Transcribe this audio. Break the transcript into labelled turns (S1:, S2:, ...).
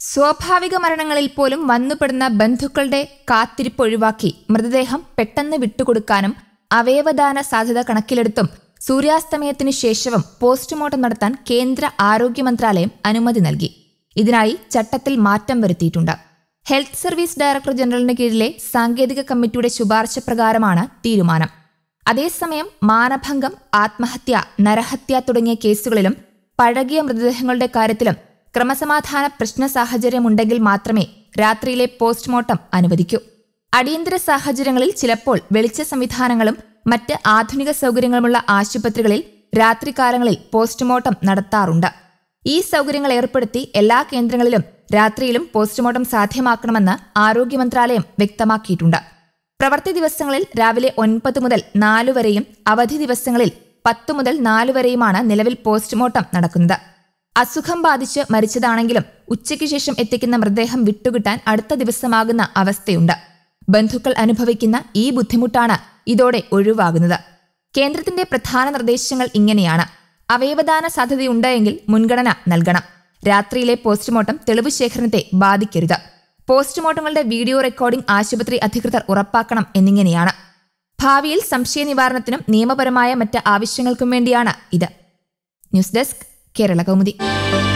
S1: സ്വാഭാവിക മരണങ്ങളിൽ പോലും വന്നുപെടുന്ന ബന്ധുക്കളുടെ കാത്തിരിപ്പ് ഒഴിവാക്കി മൃതദേഹം പെട്ടെന്ന് വിട്ടുകൊടുക്കാനും അവയവദാന സാധ്യത കണക്കിലെടുത്തും സൂര്യാസ്തമയത്തിനു ശേഷവും പോസ്റ്റ്മോർട്ടം നടത്താൻ കേന്ദ്ര ആരോഗ്യ മന്ത്രാലയം അനുമതി നൽകി ഇതിനായി ചട്ടത്തിൽ മാറ്റം വരുത്തിയിട്ടുണ്ട് ഹെൽത്ത് സർവീസ് ഡയറക്ടർ ജനറലിന് കീഴിലെ സാങ്കേതിക കമ്മിറ്റിയുടെ ശുപാർശ പ്രകാരമാണ് തീരുമാനം അതേസമയം മാനഭംഗം ആത്മഹത്യ നരഹത്യ തുടങ്ങിയ കേസുകളിലും പഴകിയ മൃതദേഹങ്ങളുടെ കാര്യത്തിലും ക്രമസമാധാന പ്രശ്ന സാഹചര്യമുണ്ടെങ്കിൽ മാത്രമേ രാത്രിയിലെ പോസ്റ്റ്മോർട്ടം അനുവദിക്കൂ അടിയന്തര സാഹചര്യങ്ങളിൽ ചിലപ്പോൾ വെളിച്ച സംവിധാനങ്ങളും മറ്റ് ആധുനിക സൗകര്യങ്ങളുമുള്ള ആശുപത്രികളിൽ രാത്രികാലങ്ങളിൽ പോസ്റ്റ്മോർട്ടം നടത്താറുണ്ട് ഈ സൗകര്യങ്ങൾ ഏർപ്പെടുത്തി എല്ലാ കേന്ദ്രങ്ങളിലും രാത്രിയിലും പോസ്റ്റ്മോർട്ടം സാധ്യമാക്കണമെന്ന് ആരോഗ്യ മന്ത്രാലയം വ്യക്തമാക്കിയിട്ടുണ്ട് പ്രവൃത്തി ദിവസങ്ങളിൽ രാവിലെ ഒൻപത് മുതൽ നാലു വരെയും അവധി ദിവസങ്ങളിൽ പത്ത് മുതൽ നാലു വരെയുമാണ് നിലവിൽ പോസ്റ്റ്മോർട്ടം നടക്കുന്നത് അസുഖം ബാധിച്ച് മരിച്ചതാണെങ്കിലും ഉച്ചയ്ക്ക് ശേഷം എത്തിക്കുന്ന മൃതദേഹം വിട്ടുകിട്ടാൻ അടുത്ത ദിവസമാകുന്ന അവസ്ഥയുണ്ട് ബന്ധുക്കൾ അനുഭവിക്കുന്ന ഈ ബുദ്ധിമുട്ടാണ് ഇതോടെ ഒഴിവാകുന്നത് കേന്ദ്രത്തിന്റെ പ്രധാന നിർദ്ദേശങ്ങൾ ഇങ്ങനെയാണ് അവയവദാന സാധ്യതയുണ്ടെങ്കിൽ മുൻഗണന നൽകണം രാത്രിയിലെ പോസ്റ്റ്മോർട്ടം തെളിവ് ശേഖരണത്തെ ബാധിക്കരുത് പോസ്റ്റ്മോർട്ടങ്ങളുടെ വീഡിയോ റെക്കോർഡിംഗ് ആശുപത്രി അധികൃതർ ഉറപ്പാക്കണം എന്നിങ്ങനെയാണ് ഭാവിയിൽ സംശയ നിവാരണത്തിനും നിയമപരമായ മറ്റ് ആവശ്യങ്ങൾക്കും വേണ്ടിയാണ് ഇത് ന്യൂസ് ഡെസ്ക് കേരള കൗമുദി